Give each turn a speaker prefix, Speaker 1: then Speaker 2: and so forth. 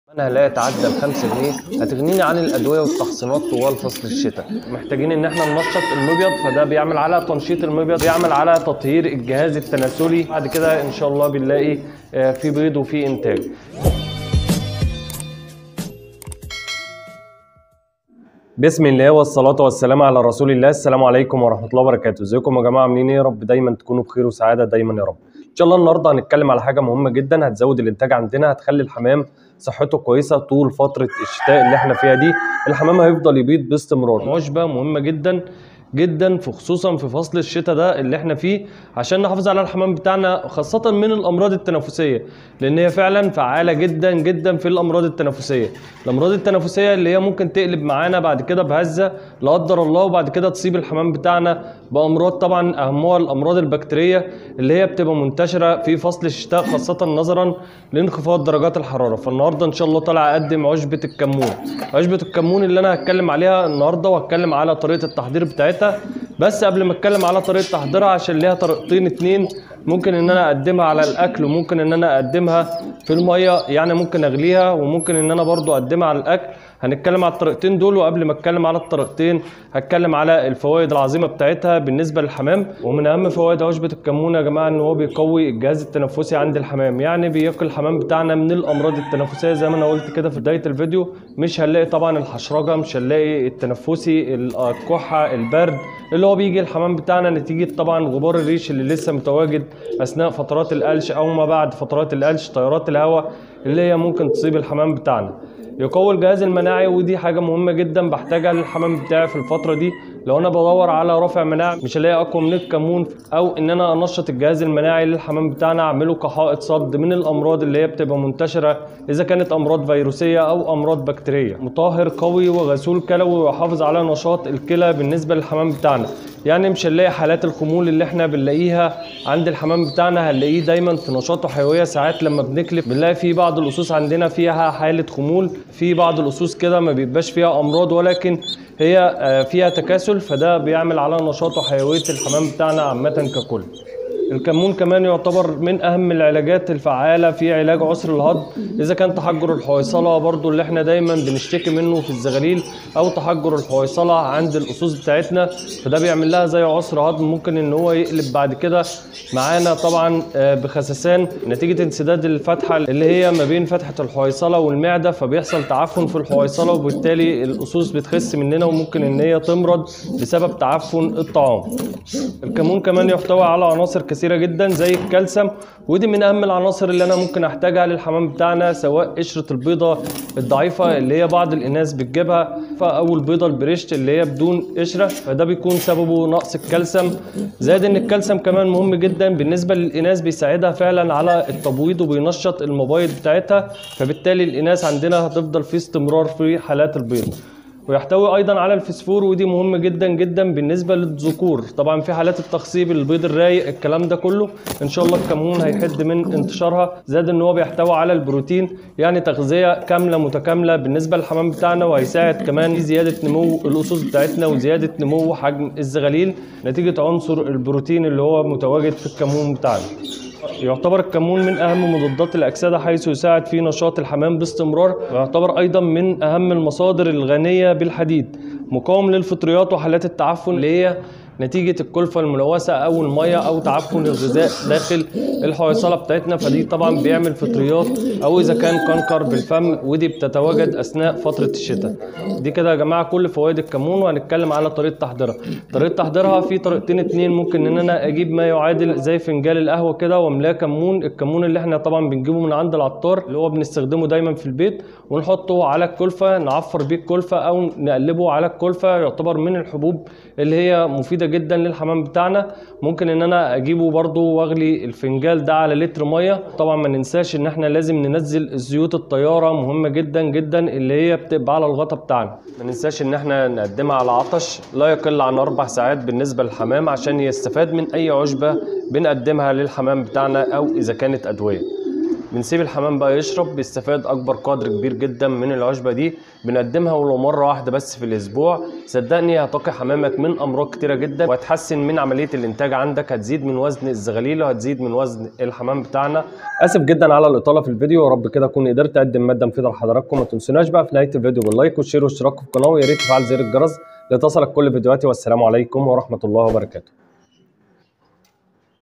Speaker 1: انا لا يتعدى ال 5 جنيه هتغنيني عن الادويه والتحصينات طوال فصل الشتاء محتاجين ان احنا ننشط المبيض فده بيعمل على تنشيط المبيض بيعمل على تطهير الجهاز التناسلي بعد كده ان شاء الله بنلاقي آه، في بيض وفي انتاج بسم الله والصلاة والسلام على رسول الله السلام عليكم ورحمة الله وبركاته ازيكم يا جماعة عاملين ايه يا رب دايما تكونوا بخير وسعادة دايما يا رب ان شاء الله النهاردة هنتكلم على حاجة مهمة جدا هتزود الانتاج عندنا هتخلي الحمام صحته كويسة طول فترة الشتاء اللي احنا فيها دي الحمام هيفضل يبيض باستمرار وجبة مهمة جدا جدا في خصوصا في فصل الشتاء ده اللي احنا فيه عشان نحافظ على الحمام بتاعنا خاصة من الأمراض التنفسية لأن هي فعلا فعالة جدا جدا في الأمراض التنفسية الأمراض التنفسية اللي هي ممكن تقلب معانا بعد كده بهزة لا قدر الله وبعد كده تصيب الحمام بتاعنا بأمراض طبعا أهمها الأمراض البكتيرية اللي هي بتبقى منتشرة في فصل الشتاء خاصة نظرا لانخفاض درجات الحرارة فالنهاردة إن شاء الله طالع أقدم عشبة الكمون عشبة الكمون اللي أنا هتكلم عليها النهاردة وهتكلم على طريقة التحضير بتاعتها بس قبل ما اتكلم على طريقه تحضيرها عشان ليها طريقتين اتنين ممكن ان انا اقدمها على الاكل وممكن ان انا اقدمها في الميه يعني ممكن اغليها وممكن ان انا برضو اقدمها على الاكل هنتكلم على الطريقتين دول وقبل ما اتكلم على الطريقتين هتكلم على الفوائد العظيمه بتاعتها بالنسبه للحمام ومن اهم فوائد عشبه الكمون يا جماعه ان هو بيقوي الجهاز التنفسي عند الحمام يعني بيقي الحمام بتاعنا من الامراض التنفسيه زي ما انا قلت كده في بدايه الفيديو مش هنلاقي طبعا الحشرجه مش هنلاقي التنفسي الكحه البرد اللي هو بيجي الحمام بتاعنا نتيجه طبعا غبار الريش اللي لسه متواجد اثناء فترات القلش او ما بعد فترات القلش تيارات الهواء اللي هي ممكن تصيب الحمام بتاعنا يقوي الجهاز المناعي ودي حاجه مهمه جدا بحتاجها للحمام بتاعي في الفتره دي لو انا بدور على رافع مناعه مش هلاقي اقوى من الكمون او ان انا انشط الجهاز المناعي للحمام بتاعنا اعمله كحائط صد من الامراض اللي هي بتبقى منتشره اذا كانت امراض فيروسيه او امراض بكتيريه مطهر قوي وغسول كلوي ويحافظ على نشاط الكلى بالنسبه للحمام بتاعنا يعني مش هنلاقي حالات الخمول اللي احنا بنلاقيها عند الحمام بتاعنا هنلاقيه دايما في نشاط وحيويه ساعات لما بنكلف بنلاقي في بعض اللصوص عندنا فيها حاله خمول في بعض اللصوص كده ما بيبقاش فيها امراض ولكن هي آه، فيها تكاسل فده بيعمل على نشاط وحيويه الحمام بتاعنا عامه ككل الكمون كمان يعتبر من اهم العلاجات الفعاله في علاج عسر الهضم اذا كان تحجر الحويصله برضو اللي احنا دايما بنشتكي منه في الزغاليل او تحجر الحويصله عند الاسوس بتاعتنا فده بيعمل لها زي عسر هضم ممكن ان هو يقلب بعد كده معانا طبعا آه، بخسسان نتيجه انسداد الفتحه اللي هي ما بين فتحه الحويصله والمعده فبيحصل تعفن في الحويصله وبالتالي الاسوس بتخس مننا وممكن ان هي تمرض بسبب تعفن الطعام الكمون كمان يحتوي على عناصر كثيره جدا زي الكالسيوم ودي من اهم العناصر اللي انا ممكن احتاجها للحمام بتاعنا سواء قشره البيضه الضعيفه اللي هي بعض الاناث بتجيبها او البيضه البريشت اللي هي بدون قشره فده بيكون سببه نقص الكالسيوم زائد ان الكالسيوم كمان مهم جدا بالنسبه للاناث بيساعدها فعلا على التبويض وبينشط المبايض بتاعتها فبالتالي الاناث عندنا هتفضل في استمرار في حالات البيض ويحتوي ايضا على الفسفور ودي مهمه جدا جدا بالنسبه للذكور طبعا في حالات التخصيب البيض الرايق الكلام ده كله ان شاء الله الكمون هيحد من انتشارها زاد ان هو بيحتوي على البروتين يعني تغذيه كامله متكامله بالنسبه للحمام بتاعنا وهيساعد كمان في زياده نمو الاسس بتاعتنا وزياده نمو حجم الزغاليل نتيجه عنصر البروتين اللي هو متواجد في الكمون بتاعنا يعتبر الكمون من اهم مضادات الاكسده حيث يساعد في نشاط الحمام باستمرار ويعتبر ايضا من اهم المصادر الغنيه بالحديد مقاوم للفطريات وحالات التعفن اللي هي نتيجة الكلفة الملوثة أو المية أو تعفن الغذاء داخل الحويصلة بتاعتنا فدي طبعا بيعمل فطريات أو إذا كان كنكر بالفم ودي بتتواجد أثناء فترة الشتاء دي كده يا جماعة كل فوائد الكمون وهنتكلم على طريقة تحضيرها طريقة تحضيرها في طريقتين اتنين ممكن إن أنا أجيب ما يعادل زي فنجان القهوة كده وأملاه كمون الكمون اللي إحنا طبعا بنجيبه من عند العطار اللي هو بنستخدمه دايما في البيت ونحطه على الكلفة نعفر بيه الكلفة أو نقلبه على الكلفة يعتبر من الحبوب اللي هي مفيدة جدا للحمام بتاعنا ممكن ان انا اجيبه برضو واغلي الفنجال ده على لتر ميه طبعا ما ننساش ان احنا لازم ننزل زيوت الطياره مهمه جدا جدا اللي هي بتبقى على الغطا بتاعنا ما ننساش ان احنا نقدمها على عطش لا يقل عن اربع ساعات بالنسبه للحمام عشان يستفاد من اي عشبه بنقدمها للحمام بتاعنا او اذا كانت ادويه بنسيب الحمام بقى يشرب بيستفاد اكبر قدر كبير جدا من العشبه دي بنقدمها ولو مره واحده بس في الاسبوع صدقني هتقي حمامك من امراض كتيره جدا وهتحسن من عمليه الانتاج عندك هتزيد من وزن الزغاليل وهتزيد من وزن الحمام بتاعنا اسف جدا على الاطاله في الفيديو يا رب كده اكون قدرت اقدم ماده مفيده لحضراتكم ما تنسوناش بقى في نهايه الفيديو باللايك والشير والاشتراك في القناه ويا ريت تفعل زر الجرس لتصلك كل فيديوهاتي والسلام عليكم ورحمه الله وبركاته